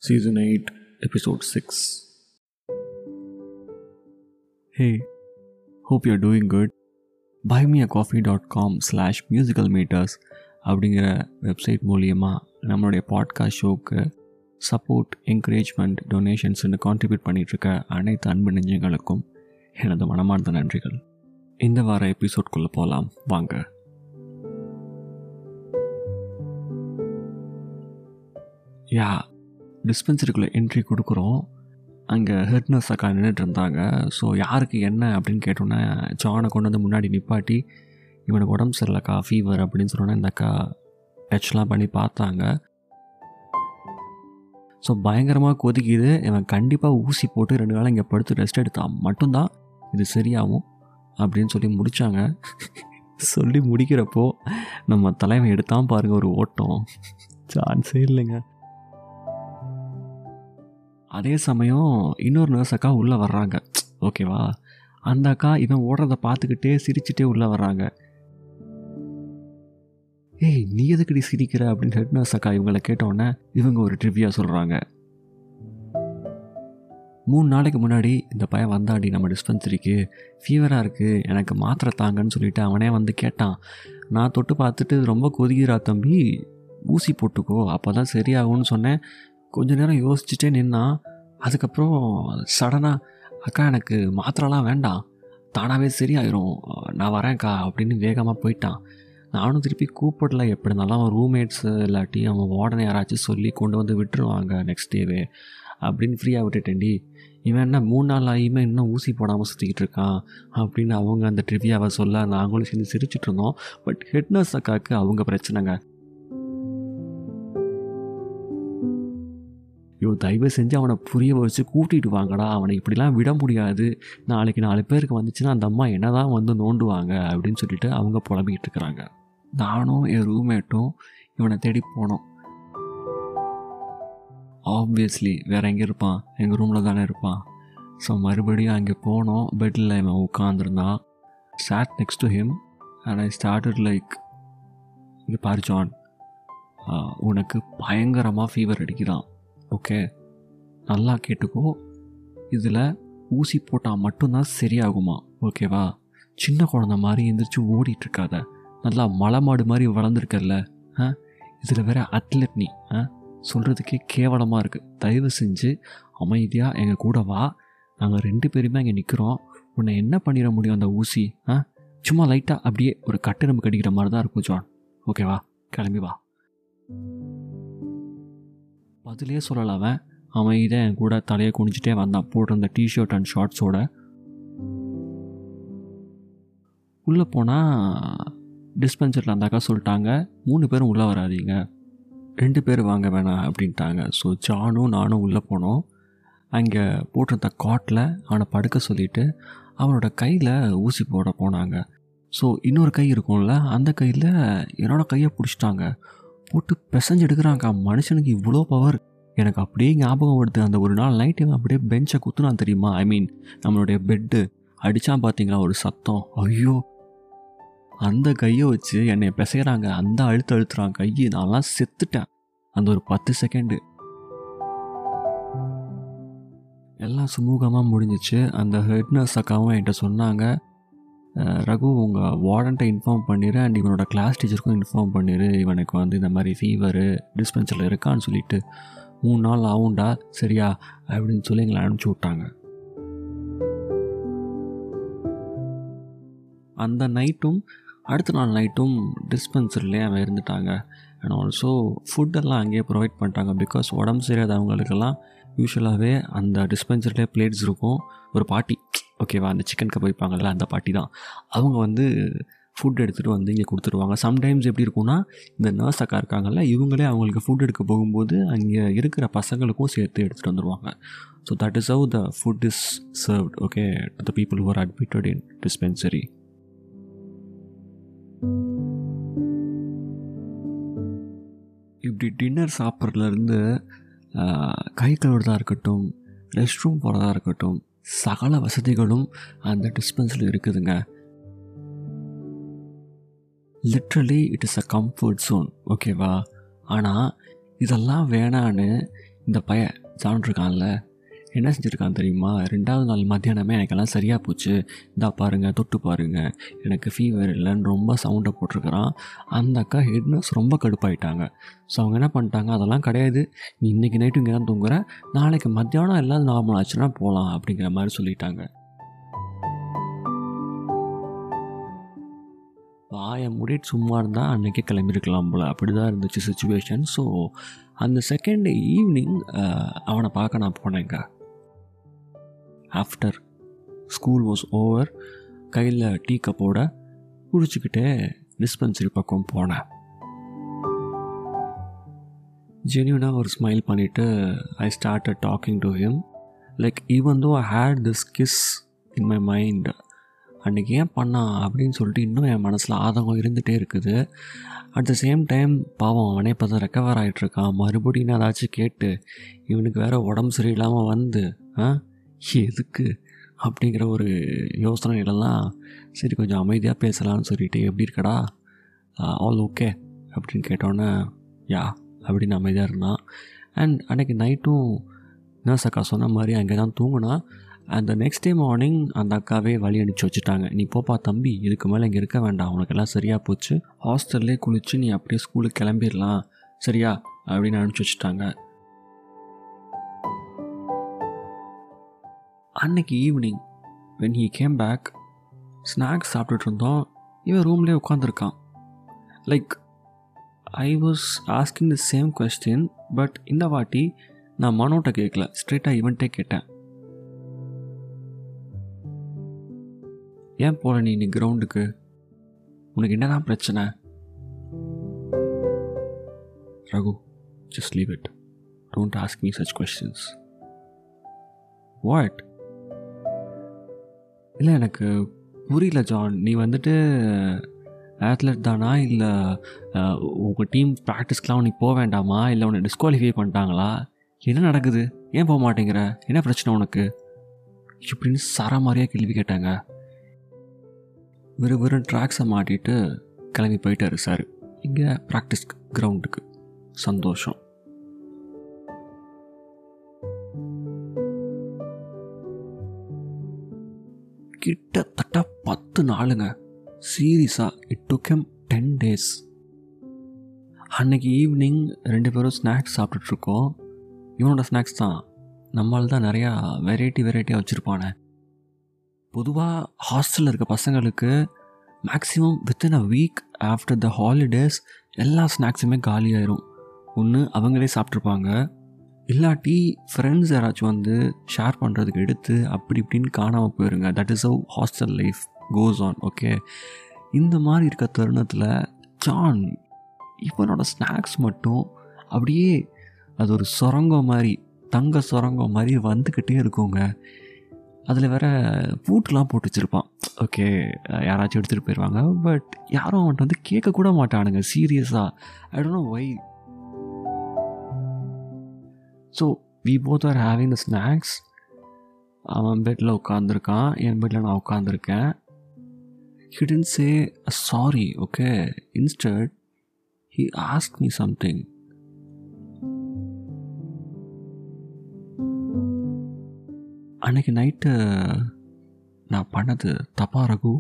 Season 8, Episode 6. Hey, hope you're doing good. buymeacoffee.com slash musical meters அப்படிங்கிற website மூலியமாக நம்மளுடைய podcast ஷோக்கு support encouragement டொனேஷன்ஸ்னு கான்ட்ரிபியூட் பண்ணிகிட்ருக்க அனைத்து அன்பு நெஞ்சங்களுக்கும் எனது மனமார்ந்த நன்றிகள் இந்த வார எபிசோட்குள்ளே போகலாம் வாங்க யா டிஸ்பென்சரிக்குள்ளே என்ட்ரி கொடுக்குறோம் அங்கே ஹெட் நர்ஸ் அக்கா நின்றுட்டு இருந்தாங்க ஸோ யாருக்கு என்ன அப்படின்னு கேட்டோன்னே ஜானை கொண்டு வந்து முன்னாடி நிப்பாட்டி இவனுக்கு உடம்பு சரியில்லக்கா ஃபீவர் அப்படின்னு சொன்னோன்னே இந்த அக்கா டச்லாம் பண்ணி பார்த்தாங்க ஸோ பயங்கரமாக கொதிக்குது இவன் கண்டிப்பாக ஊசி போட்டு ரெண்டு நாள் இங்கே படுத்து ரெஸ்ட் எடுத்தான் மட்டும்தான் இது சரியாகும் அப்படின்னு சொல்லி முடித்தாங்க சொல்லி முடிக்கிறப்போ நம்ம தலைவன் எடுத்தான் பாருங்கள் ஒரு ஓட்டம் சான்ஸே இல்லைங்க அதே சமயம் இன்னொரு நர்ஸ் அக்கா உள்ளே வர்றாங்க ஓகேவா அந்த அக்கா இவன் ஓடுறத பார்த்துக்கிட்டே சிரிச்சுட்டே உள்ளே வர்றாங்க ஏய் நீ எதுக்கடி சிரிக்கிற அப்படின்னு ஹெட் நர்ஸ் அக்கா இவங்களை கேட்டோன்னே இவங்க ஒரு ட்ரிவியா சொல்கிறாங்க மூணு நாளைக்கு முன்னாடி இந்த பையன் வந்தாடி நம்ம டிஸ்பென்சரிக்கு ஃபீவராக இருக்குது எனக்கு மாத்திரை தாங்கன்னு சொல்லிட்டு அவனே வந்து கேட்டான் நான் தொட்டு பார்த்துட்டு ரொம்ப கொதிக்கிறா தம்பி ஊசி போட்டுக்கோ அப்போ தான் சரியாகும்னு சொன்னேன் கொஞ்ச நேரம் யோசிச்சுட்டே நின்னான் அதுக்கப்புறம் சடனாக அக்கா எனக்கு மாத்திரைலாம் வேண்டாம் தானாகவே சரியாயிரும் நான் வரேன்க்கா அப்படின்னு வேகமாக போயிட்டான் நானும் திருப்பி கூப்பிடல எப்படி இருந்தாலும் அவன் ரூம்மேட்ஸு இல்லாட்டி அவன் வார்டனை யாராச்சும் சொல்லி கொண்டு வந்து விட்டுருவாங்க நெக்ஸ்ட் டேவே அப்படின்னு ஃப்ரீயாக விட்டுட்டேன்டி இவன் என்ன மூணு நாள் ஆகியுமே இன்னும் ஊசி போடாமல் சுற்றிக்கிட்டு இருக்கான் அப்படின்னு அவங்க அந்த ட்ரிவியாவை சொல்ல நாங்களும் சேர்ந்து சிரிச்சிட்டு இருந்தோம் பட் ஹெட்னஸ் அக்காவுக்கு அவங்க பிரச்சனைங்க ஐயோ தயவு செஞ்சு அவனை புரிய வச்சு கூட்டிகிட்டு வாங்கடா அவனை இப்படிலாம் விட முடியாது நாளைக்கு நாலு பேருக்கு வந்துச்சுன்னா அந்த அம்மா என்ன தான் வந்து நோண்டுவாங்க அப்படின்னு சொல்லிட்டு அவங்க புலம்பிக்கிட்டு இருக்கிறாங்க நானும் என் ரூம்மேட்டும் இவனை தேடி போனோம் ஆப்வியஸ்லி வேறு எங்கே இருப்பான் எங்கள் ரூமில் தானே இருப்பான் ஸோ மறுபடியும் அங்கே போனோம் பெட்டில் இவன் உட்காந்துருந்தான் sat next to him and I started like இங்கே பாரு ஜான் உனக்கு பயங்கரமாக ஃபீவர் அடிக்கிறான் ஓகே நல்லா கேட்டுக்கோ இதில் ஊசி போட்டால் மட்டும்தான் சரியாகுமா ஓகேவா சின்ன குழந்த மாதிரி எந்திரிச்சு ஓடிட்டுருக்காத நல்லா மலை மாடு மாதிரி வளர்ந்துருக்கல ஆ இதில் வேற அத்லெட் நீ ஆ சொல்கிறதுக்கே கேவலமாக இருக்குது தயவு செஞ்சு அமைதியாக எங்கள் கூட வா நாங்கள் ரெண்டு பேருமே அங்கே நிற்கிறோம் உன்னை என்ன பண்ணிட முடியும் அந்த ஊசி ஆ சும்மா லைட்டாக அப்படியே ஒரு கட்டெரும்பு கடிக்கிற மாதிரி தான் இருக்கும் ஜான் ஓகேவா கிளம்பி வா பதிலே சொல்லல அவன் அவன் இதை என் கூட தலையை குனிஞ்சிட்டே வந்தான் போட்டிருந்த டிஷர்ட் அண்ட் ஷார்ட்ஸோட உள்ளே போனால் டிஸ்பென்சரில் அந்த அக்கா சொல்லிட்டாங்க மூணு பேரும் உள்ளே வராதீங்க ரெண்டு பேர் வாங்க வேணாம் அப்படின்ட்டாங்க ஸோ ஜானும் நானும் உள்ளே போனோம் அங்கே போட்டிருந்த காட்டில் அவனை படுக்க சொல்லிவிட்டு அவனோட கையில் ஊசி போட போனாங்க ஸோ இன்னொரு கை இருக்கும்ல அந்த கையில் என்னோடய கையை பிடிச்சிட்டாங்க போட்டு பிசைஞ்சு எடுக்கிறாங்க மனுஷனுக்கு இவ்வளோ பவர் எனக்கு அப்படியே ஞாபகம் வருது அந்த ஒரு நாள் நைட்டு அப்படியே பெஞ்சை குத்துனான் தெரியுமா ஐ மீன் நம்மளுடைய பெட்டு அடித்தான் பார்த்தீங்களா ஒரு சத்தம் ஐயோ அந்த கையை வச்சு என்னை பிசைகிறாங்க அந்த அழுத்து அழுத்துறான் கையை நான்லாம் செத்துட்டேன் அந்த ஒரு பத்து செகண்டு எல்லாம் சுமூகமாக முடிஞ்சிச்சு அந்த ஹெட் நர்ஸ் அக்காவும் என்கிட்ட சொன்னாங்க ரகு உங்கள் வார்டன்ட்டை இன்ஃபார்ம் பண்ணிடு அண்ட் இவனோட கிளாஸ் டீச்சருக்கும் இன்ஃபார்ம் பண்ணிடு இவனுக்கு வந்து இந்த மாதிரி ஃபீவரு டிஸ்பென்சரில் இருக்கான்னு சொல்லிட்டு மூணு நாள் ஆகும்டா சரியா அப்படின்னு சொல்லி எங்களை அனுப்பிச்சி விட்டாங்க அந்த நைட்டும் அடுத்த நாள் நைட்டும் டிஸ்பென்சரிலே அவன் இருந்துட்டாங்க அண்ட் ஆல்சோ ஃபுட்டெல்லாம் அங்கேயே ப்ரொவைட் பண்ணிட்டாங்க பிகாஸ் உடம்பு சரியாதவங்களுக்கெல்லாம் யூஸ்வலாகவே அந்த டிஸ்பென்சரிலே பிளேட்ஸ் இருக்கும் ஒரு பாட்டி ஓகேவா அந்த சிக்கன் கப் வைப்பாங்கள்ல அந்த பாட்டி தான் அவங்க வந்து ஃபுட் எடுத்துகிட்டு வந்து இங்கே கொடுத்துருவாங்க சம்டைம்ஸ் எப்படி இருக்கும்னா இந்த நர்ஸ் அக்கா இருக்காங்கல்ல இவங்களே அவங்களுக்கு ஃபுட் எடுக்க போகும்போது அங்கே இருக்கிற பசங்களுக்கும் சேர்த்து எடுத்துகிட்டு வந்துடுவாங்க so that is how the food is served okay to the people who are admitted in dispensary இப்படி டின்னர் சாப்பிட்றதுலேருந்து கை கழுவுறதா இருக்கட்டும் ரெஸ்ட் ரூம் போகிறதா இருக்கட்டும் சகல வசதிகளும் அந்த டிஸ்பென்ஸில் இருக்குதுங்க literally it is a comfort zone ஓகேவா ஆனால் இதெல்லாம் வேணான்னு இந்த பையன் ஜான் இருக்கான்ல என்ன செஞ்சுருக்கான் தெரியுமா ரெண்டாவது நாள் மத்தியானமே எனக்கெல்லாம் சரியாக போச்சு இந்தா பாருங்கள் தொட்டு பாருங்கள் எனக்கு ஃபீவர் இல்லைன்னு ரொம்ப சவுண்டை போட்டிருக்கிறான் அந்த அக்கா ஹெட் நர்ஸ் ரொம்ப கடுப்பாயிட்டாங்க ஸோ அவங்க என்ன பண்ணிட்டாங்க அதெல்லாம் கிடையாது நீ இன்றைக்கி நைட்டு இங்கே தான் தூங்குற நாளைக்கு மத்தியானம் எல்லாம் நார்மல் ஆச்சுன்னா போகலாம் அப்படிங்கிற மாதிரி சொல்லிட்டாங்க வாயை மூடிட்டு சும்மா இருந்தால் அன்றைக்கே கிளம்பியிருக்கலாம் போல் அப்படி தான் இருந்துச்சு சுச்சுவேஷன் ஸோ அந்த செகண்ட் டே ஈவினிங் அவனை பார்க்க நான் போனேங்க ஆஃப்டர் ஸ்கூல் வாஸ் ஓவர் கையில் டீ கப்போட குடிச்சிக்கிட்டே டிஸ்பென்சரி பக்கம் போனேன் ஜென்யூனாக ஒரு ஸ்மைல் பண்ணிவிட்டு I start talking to him like even though I hate this kiss in my mind அன்றைக்கி ஏன் பண்ணான் அப்படின்னு சொல்லிட்டு இன்னும் என் மனசில் ஆதங்கம் இருந்துகிட்டே இருக்குது அட் த சேம் டைம் பாவம் அவனே இப்போ தான் ரெக்கவர் ஆகிட்டுருக்கான் மறுபடியும் நான் ஏதாச்சும் கேட்டு இவனுக்கு வேறு உடம்பு சரியில்லாமல் வந்து ஆ எதுக்கு அப்படிங்கிற ஒரு யோசனைகளெல்லாம் சரி கொஞ்சம் அமைதியாக பேசலாம்னு சொல்லிட்டு எப்படி இருக்கடா ஆல் ஓகே அப்படின்னு கேட்டோன்னே யா அப்படின்னு அமைதியாக இருந்தான் அண்ட் அன்றைக்கி நைட்டும் நர்ஸ் அக்கா சொன்ன மாதிரி அங்கே தான் தூங்கினா அந்த நெக்ஸ்ட் டே மார்னிங் அந்த அக்காவே வழி அனுப்பிச்சி வச்சுட்டாங்க நீ போப்பா தம்பி இதுக்கு மேலே இங்கே இருக்க வேண்டாம் உனக்கெல்லாம் சரியாக போச்சு ஹாஸ்டல்லே குளித்து நீ அப்படியே ஸ்கூலுக்கு கிளம்பிடலாம் சரியா அப்படின்னு அனுப்பிச்சி வச்சுட்டாங்க அன்னைக்கு evening when he came back snacks சாப்பிட்டுட்டு இருந்தோம் இவன் ரூம்லேயே உட்காந்துருக்கான் like I was asking the same question but இந்த வாட்டி நான் மனோட்ட கேட்கல ஸ்ட்ரெயிட்டாக இவன்ட்டே கேட்டேன் ஏன் போல நீ இன்னைக்கு கிரவுண்டுக்கு உனக்கு என்னதான் பிரச்சனை Raghu just leave it don't ask me such questions what இல்லை எனக்கு புரியல ஜான் நீ வந்துட்டு ஆத்லெட் தானா இல்லை உங்கள் டீம் ப்ராக்டிஸ்க்கெலாம் நீ போக வேண்டாமா இல்லை உன்னை டிஸ்குவாலிஃபை பண்ணிட்டாங்களா என்ன நடக்குது ஏன் போக மாட்டேங்கிற என்ன பிரச்சனை உனக்கு இப்படின்னு சர மாதிரியாக கேள்வி கேட்டாங்க வெறும் வெறும் ட்ராக்ஸை மாட்டிட்டு கிளம்பி போயிட்டாரு சார் இங்கே ப்ராக்டிஸ் கிரவுண்டுக்கு சந்தோஷம் கிட்டத்தட்ட பத்து நாளுங்க சீரியஸாக it took hem ten days அன்னைக்கு ஈவினிங் ரெண்டு பேரும் ஸ்நாக்ஸ் சாப்பிட்டுட்ருக்கோம் இவனோட ஸ்நாக்ஸ் தான் நம்மளால் தான் நிறையா வெரைட்டி வெரைட்டியாக வச்சுருப்பானே பொதுவாக ஹாஸ்டலில் இருக்க பசங்களுக்கு maximum within a week after the holidays எல்லா ஸ்நாக்ஸுமே காலியாயிரும் ஒன்று அவங்களே சாப்பிட்ருப்பாங்க இல்லாட்டி ஃப்ரெண்ட்ஸ் யாராச்சும் வந்து ஷேர் பண்ணுறதுக்கு எடுத்து அப்படி இப்படின்னு காணாமல் போயிருங்க that is a hostel life goes on okay இந்த மாதிரி இருக்க தருணத்தில் ஜான் இவனோட ஸ்நாக்ஸ் மட்டும் அப்படியே அது ஒரு சுரங்கம் மாதிரி தங்க சுரங்கம் மாதிரி வந்துக்கிட்டே இருக்குங்க அதில் வேற பூட்டுலாம் போட்டு வச்சுருப்பான் ஓகே யாராச்சும் எடுத்துகிட்டு போயிடுவாங்க பட் யாரும் அவன்கிட்ட வந்து கேட்கக்கூட மாட்டானுங்க சீரியஸாக I don't know why so we both are having the snacks அவன் பெட்டில் உட்காந்துருக்கான் என் பெட்டில் நான் உட்காந்துருக்கேன் he didn't say sorry okay instead he ask me something அன்னைக்கு நைட்டு நான் பண்ணது தப்பா ரகு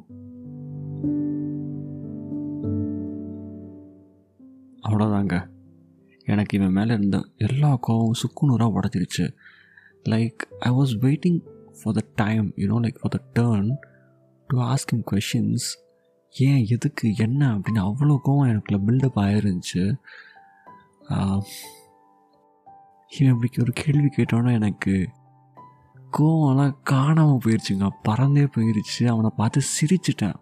அவ்வளோதாங்க எனக்கு இவன் மேலே இருந்த எல்லா கோவம் சுக்குநூறாக உடச்சிருச்சு like I was waiting for the time you know like for the turn to ask him questions ஏன் எதுக்கு என்ன அப்படின்னு அவ்வளோ கோவம் எனக்குள்ள பில்டப் ஆயிருந்துச்சு இவன் இப்படி ஒரு கேள்வி கேட்டோன்னா எனக்கு கோவம்லாம் காணாமல் போயிடுச்சுங்க பறந்தே போயிடுச்சு அவனை பார்த்து சிரிச்சிட்டேன்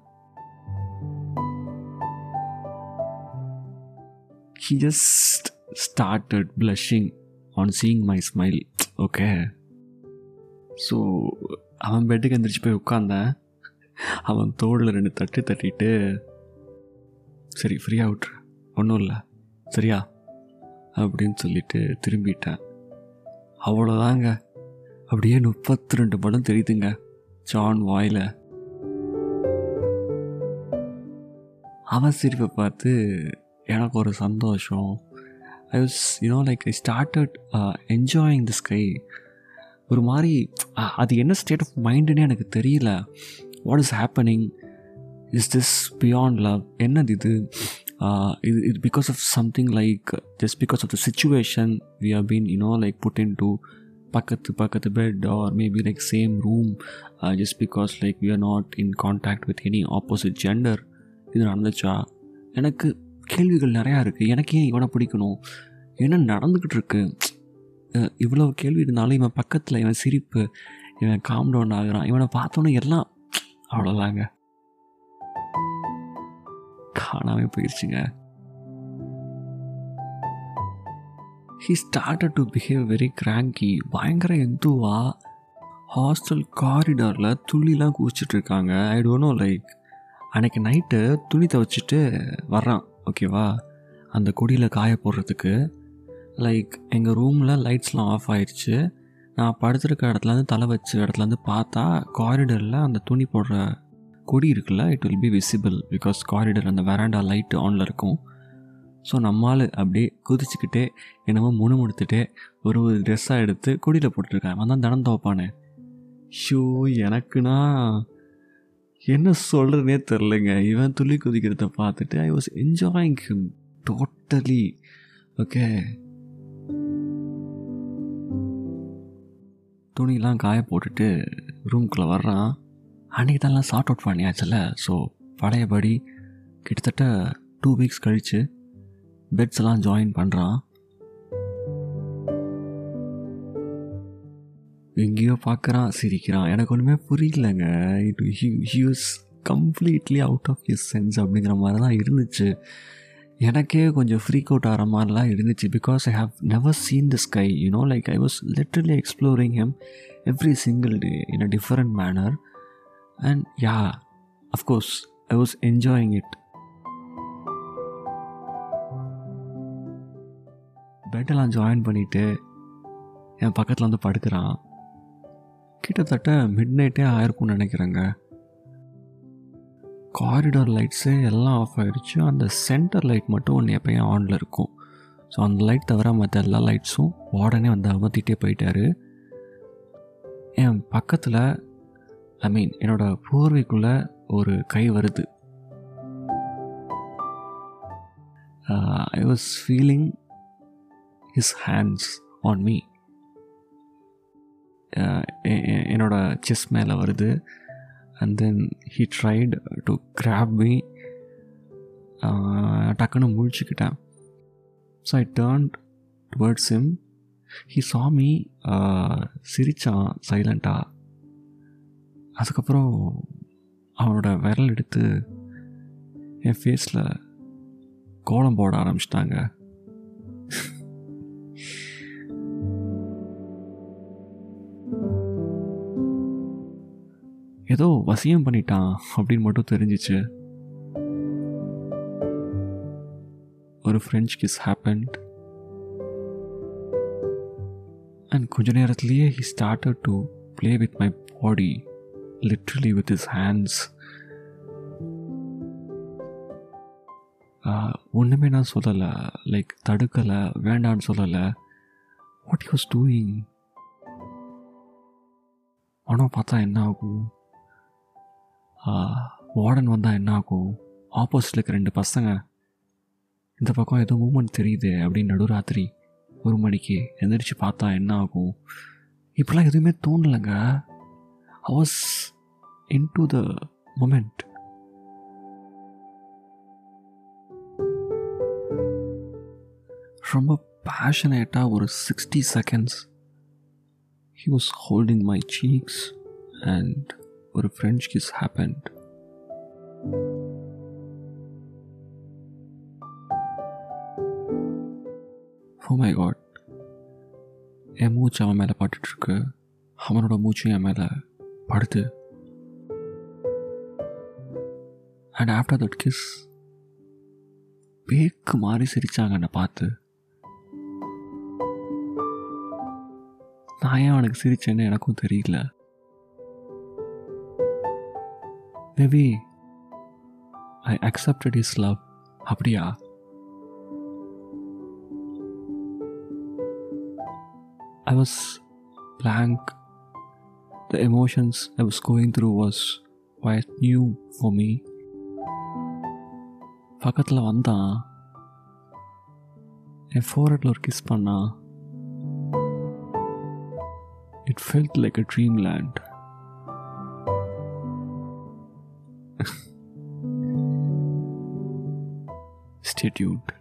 he just started blushing on seeing my smile okay so அவன் பெட்டுக்கு எந்திரிச்சு போய் உட்காந்தேன் அவன் தோளில் ரெண்டு தட்டு தட்டிட்டு சரி ஃப்ரீயாக விட்ரு ஒன்றும் இல்லை சரியா அப்படின்னு சொல்லிட்டு திரும்பிட்டேன் அவ்வளோதாங்க அப்படியே முப்பத்தி ரெண்டு படம் தெரியுதுங்க ஜான் வாயில் அவன் சிரிப்பை பார்த்து எனக்கு ஒரு சந்தோஷம் I was you know like I started enjoying the sky ஒரு மாதிரி அ- அது என்ன ஸ்டேட் ஆஃப் மைண்டுன்னே எனக்கு தெரியல what is happening is this beyond love என்னது இது Uh, இது இது because of something like just because of the situation we have been you know like put in two பக்கத்து பக்கத்து bed or maybe like same room just because like we are not in contact with any opposite gender இது நடந்துச்சா எனக்கு கேள்விகள் நிறையா இருக்குது எனக்கு ஏன் இவனை பிடிக்கணும் என்ன நடந்துக்கிட்டு இருக்கு அஹ் இவ்வளோ கேள்வி இருந்தாலும் இவன் பக்கத்தில் இவன் சிரிப்பு இவன் காம் டவுன் ஆகுறான் இவனை பார்த்தோன்னே எல்லாம் அவ்வளோதாங்க காணாமே போயிடுச்சுங்க he started to behave very cranky பயங்கர எந்துவா ஹாஸ்டல் காரிடாரில் துள்ளிலாம் குதிச்சிட்டு இருக்காங்க ஐ டோன்ட் நோ லைக் அன்னைக்கு நைட்டு துணி துவைச்சிட்டு வர்றான் ஓகேவா அந்த கொடியில் காய போடுறதுக்கு லைக் எங்கள் ரூமில் லைட்ஸ்லாம் ஆஃப் ஆயிடுச்சு நான் படுத்திருக்க இடத்துலேருந்து தலை வச்ச இடத்துலேருந்து பார்த்தா காரிடரில் அந்த துணி போடுற கொடி இருக்குல்ல it will be visible because corridor அந்த வெராண்டா லைட்டு ஆனில் இருக்கும் ஸோ நம்மால் அப்படியே குதிச்சுக்கிட்டே என்னமோ முணுமுணுத்துட்டே ஒரு ஒரு ட்ரெஸ்ஸாக எடுத்து கொடியில் போட்டுருக்கேன் அவன் தான் தினம் துவைப்பானே ஷோ எனக்குன்னா என்ன சொல்கிறதுனே தெரிலங்க இவன் துள்ளி குதிக்கிறத பார்த்துட்டு I was enjoying him totally okay துணிலாம் காய போட்டுட்டு ரூம்குள்ளே வர்றான் அன்றைக்கி தான் சார்ட் அவுட் பண்ணியாச்சுல ஸோ பழையபடி கிட்டத்தட்ட டூ வீக்ஸ் கழித்து பெட்ஸ் எல்லாம் ஜாயின் பண்ணுறான் எங்கேயோ பார்க்குறான் சிரிக்கிறான் எனக்கு ஒன்றுமே புரியலங்க it he's completely out of his sense அப்படிங்கிற மாதிரி தான் இருந்துச்சு எனக்கே கொஞ்சம் ஃப்ரீக் அவுட் ஆகிற மாதிரிலாம் இருந்துச்சு because I have never seen the sky you know like I was literally exploring him every single day in a different manner and yeah of course I was enjoying it பெட்டெல்லாம் ஜாயின் பண்ணிவிட்டு என் பக்கத்தில் வந்து படுக்கிறான் கிட்டத்தட்ட mid நைட்டே ஆயிருக்கும்னு நினைக்கிறேங்க காரிடார் லைட்ஸு எல்லாம் of ஆகிடுச்சு அந்த சென்டர் லைட் மட்டும் ஒன்று எப்பயும் ஆனில் இருக்கும் ஸோ அந்த லைட் தவிர மற்ற எல்லா லைட்ஸும் உடனே வந்து அமர்த்திட்டே போயிட்டாரு என் பக்கத்தில் ஐ மீன் என்னோட போர்வைக்குள்ளே ஒரு கை வருது I was feeling his hands on me என்னோட செஸ் மேலே வருது and then he tried to grab me டக்குன்னு முழிச்சுக்கிட்டேன் so I turn towards him he சாமி சிரித்தான் சைலண்ட்டாக அதுக்கப்புறம் அவனோட விரல் எடுத்து என் ஃபேஸில் கோலம் போட ஆரம்பிச்சிட்டாங்க ஏதோ வசியம் பண்ணிட்டான் அப்படின்னு மட்டும் தெரிஞ்சிச்சு ஒரு ஃப்ரெஞ்ச் கிஸ் ஹேப்பன்ட் அண்ட் கொஞ்ச நேரத்துலேயே he started to play with my body literally with his hands ஒன்றுமே நான் சொல்லலை லைக் தடுக்கலை வேண்டான்னு சொல்லலை வாட் யூஸ் டூயிங் ஆனால் பார்த்தா என்ன ஆகும் வார்டன் வந்தால் என்ன ஆகும் ஆப்போசிட்டில் இருக்க ரெண்டு பசங்க இந்த பக்கம் ஏதோ மூமெண்ட் தெரியுது அப்படின்னு நடுராத்திரி ஒரு மணிக்கு எந்திரிச்சு பார்த்தா என்ன ஆகும் இப்படிலாம் எதுவுமே தோணலைங்க I was into the moment ரொம்ப பேஷனேட்டாக ஒரு sixty seconds he was holding my cheeks and ஒரு French kiss happened oh my god என் மூச்சு அவன் மேலே பட்டுட்ருக்கு அவனோட மூச்சு என் மேலே படுது அண்ட் ஆஃப்டர் தட் கிஸ் பேக்கு மாறி சிரிச்சாங்க என்னை பார்த்து நான் ஏன் அவனுக்கு சிரிச்சேன்னு எனக்கும் தெரியல maybe I accepted his love அப்படியா I was blank. The emotions I was going through was quite new for me. பக்கத்தில் வந்தான் என் ஃபோரட்டில் ஒரு கிஸ் பண்ணா it felt like a dream land Stay tuned.